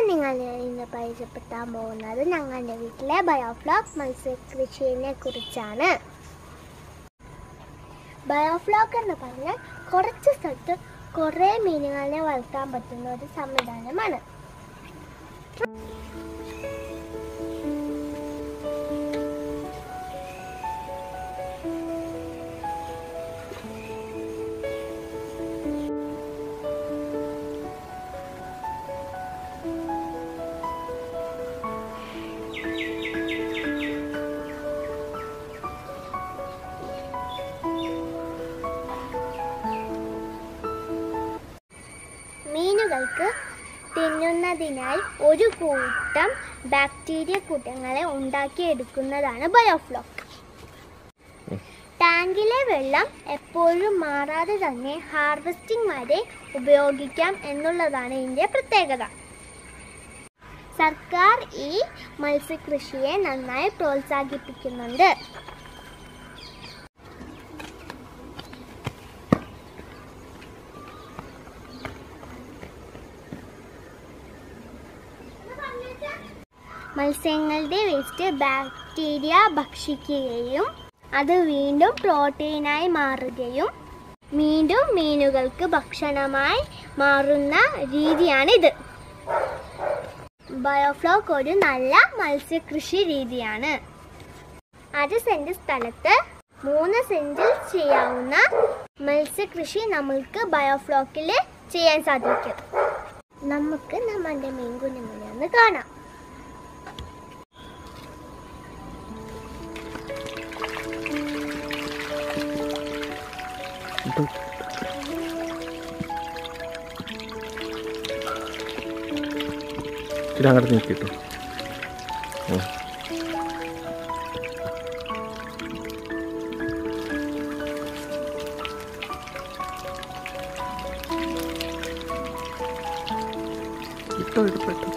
നിങ്ങൾ ഇന്ന് പരിചയപ്പെടുത്താൻ പോകുന്നത് ഞങ്ങളുടെ വീട്ടിലെ ബയോഫ്ലോക്ക് മത്സ്യകൃഷിയെ കുറിച്ചാണ് ബയോഫ്ലോക്ക് എന്ന് പറഞ്ഞാൽ കുറച്ച് സ്ഥലത്ത് കുറേ മീനുകളെ വളർത്താൻ പറ്റുന്ന ഒരു സംവിധാനമാണ് മീനുകൾക്ക് തിന്നുന്നതിനായി ഒരു കൂട്ടം ബാക്ടീരിയ കൂട്ടങ്ങളെ ഉണ്ടാക്കിയെടുക്കുന്നതാണ് ബയോഫ്ലോക്ക് ടാങ്കിലെ വെള്ളം എപ്പോഴും മാറാതെ തന്നെ ഹാർവെസ്റ്റിംഗ് വരെ ഉപയോഗിക്കാം എന്നുള്ളതാണ് ഇതിൻ്റെ പ്രത്യേകത സർക്കാർ ഈ മത്സ്യകൃഷിയെ നന്നായി പ്രോത്സാഹിപ്പിക്കുന്നുണ്ട് മത്സ്യങ്ങളുടെ വേസ്റ്റ് ബാക്ടീരിയ ഭക്ഷിക്കുകയും അത് വീണ്ടും പ്രോട്ടീനായി മാറുകയും വീണ്ടും മീനുകൾക്ക് ഭക്ഷണമായി മാറുന്ന രീതിയാണിത് ബയോഫ്ലോക്ക് ഒരു നല്ല മത്സ്യകൃഷി രീതിയാണ് അര സെന്റ് സ്ഥലത്ത് മൂന്ന് സെന്റിൽ ചെയ്യാവുന്ന മത്സ്യകൃഷി നമ്മൾക്ക് ബയോഫ്ലോക്കിൽ ചെയ്യാൻ സാധിക്കും നമുക്ക് നമ്മളുടെ മീൻകുഞ്ഞുങ്ങളെ ഒന്ന് കാണാം ഇച്ചിരി അങ്ങോട്ട് നീക്കിട്ടോ ഇട്ടോ ഇട്ടോ ഇട്ടോ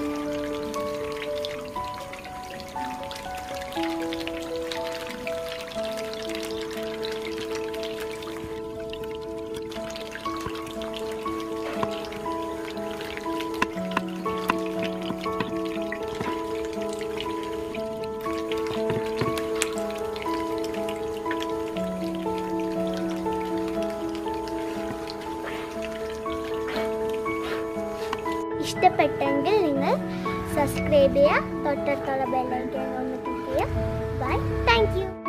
ഇഷ്ടപ്പെട്ടെങ്കിൽ നിങ്ങൾ സബ്സ്ക്രൈബ് ചെയ്യുക തൊട്ടടുത്തുള്ള ബെല്ലൈക്കൻ ഒന്ന് ക്ലിക്ക് ചെയ്യുക ബൈ താങ്ക് യു